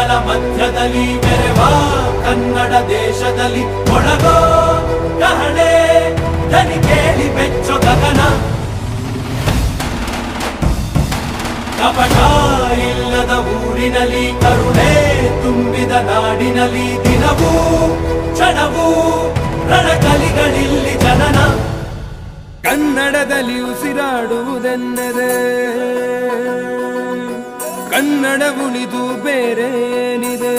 ಮಂಡಲ ಮಧ್ಯದಲ್ಲಿ ಮೆರೆವ ಕನ್ನಡ ದೇಶದಲ್ಲಿ ಒಳಗೋ ಕಹಳೆ ದನಿ ಕೇಳಿ ಬೆಚ್ಚೋ ಗಗನ ಕಪಟ ಇಲ್ಲದ ಊರಿನಲ್ಲಿ ಕರುಣೆ ತುಂಬಿದ ನಾಡಿನಲ್ಲಿ ದಿನವೂ ಕ್ಷಣವೂ ರಣಕಲಿಗಳಿಲ್ಲಿ ಜನನ ಕನ್ನಡದಲ್ಲಿ ಉಸಿರಾಡುವುದೆಂದರೆ ಕನ್ನಡ ಉಳಿದು ಬೇರೇನಿದೆ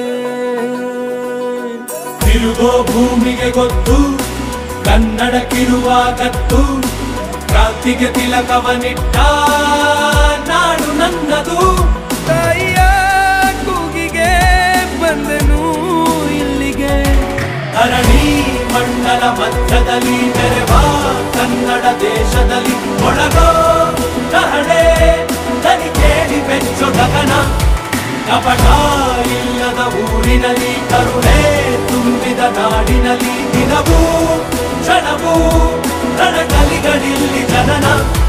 ತಿರುಗೋ ಭೂಮಿಗೆ ಗೊತ್ತು ಕನ್ನಡಕ್ಕಿರುವ ಗತ್ತು ಕ್ರಾಂತಿಗೆ ತಿಲಕವನಿಟ್ಟ ನಾಡು ನನ್ನದು ತಾಯಿಯ ಕೂಗಿಗೆ ಬಂದನು ಇಲ್ಲಿಗೆ ಧರಣಿ ಮಂಡಲ ಮಧ್ಯದಲ್ಲಿ ಮೆರೆವ ಕನ್ನಡ ದೇಶದಲ್ಲಿ ಒಳಗೋ ಕಹಳೆ ದನಿ ಕೇಳಿ ಬೆಚ್ಚೋ ಗಗನ ಕಪಟ ಇಲ್ಲದ ಊರಿನಲ್ಲಿ ಕರುಣೆ ತುಂಬಿದ ನಾಡಿನಲ್ಲಿ ದಿನವೂ ಕ್ಷಣವೂ ರಣಕಲಿಗಳಿಲ್ಲಿ ಜನನ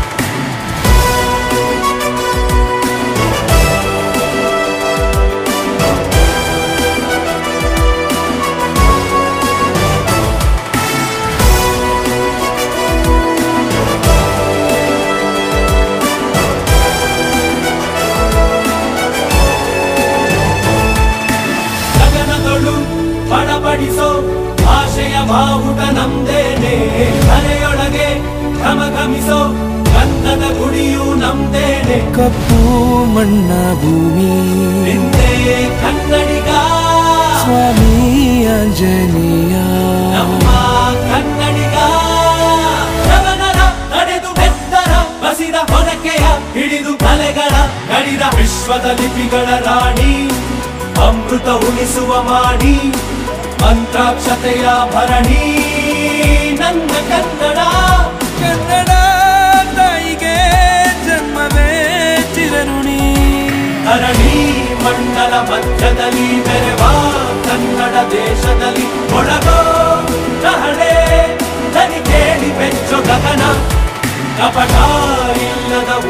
ಗಗನದೊಳು ಬಡಬಡಿಸೋ ಭಾಷೆಯ ಬಾವುಟ ನಮ್ದೇನೆ ಮನೆಯೊಳಗೆ ಘಮಘಮಿಸೋ ಗಂಧದ ಗುಡಿಯು ನಮ್ದೇನೆ ಕಪ್ಪು ಮಣ್ಣ ಭೂಮಿ ನಿಂದೆ ಕನ್ನಡಿಗ ಸ್ವಾಮಿ ಆಂಜನೇಯ ನಮ್ಮ ಕನ್ನಡಿಗ ಶ್ರವಣರ ನಡೆದು ಬೆತ್ತರ ಬಸಿದ ಹೊನಕೆಯ ಹಿಡಿದು ಕಲೆಗಳ ಗಡಿದ ವಿಶ್ವದ ಲಿಪಿಗಳ ರಾಣಿ ಅಮೃತ ಉಳಿಸುವ ಮಾಡಿ ಮಂತ್ರಾಕ್ಷತೆಯ ಭರಣಿ ನನ್ನ ಕನ್ನಡ ಕನ್ನಡ ತಾಯಿಗೆ ಜನ್ಮವೇ ಚಿರಋಣಿ ಧರಣಿ ಮಂಡಲ ಮಧ್ಯದಲ್ಲಿ ಮೆರೆವ ಕನ್ನಡ ದೇಶದಲ್ಲಿ ಒಳಗೋ ಕಹಳೆ ದನಿ ಕೇಳಿ ಬೆಚ್ಚೋ ಗಗನ ಕಪಟ ಇಲ್ಲದ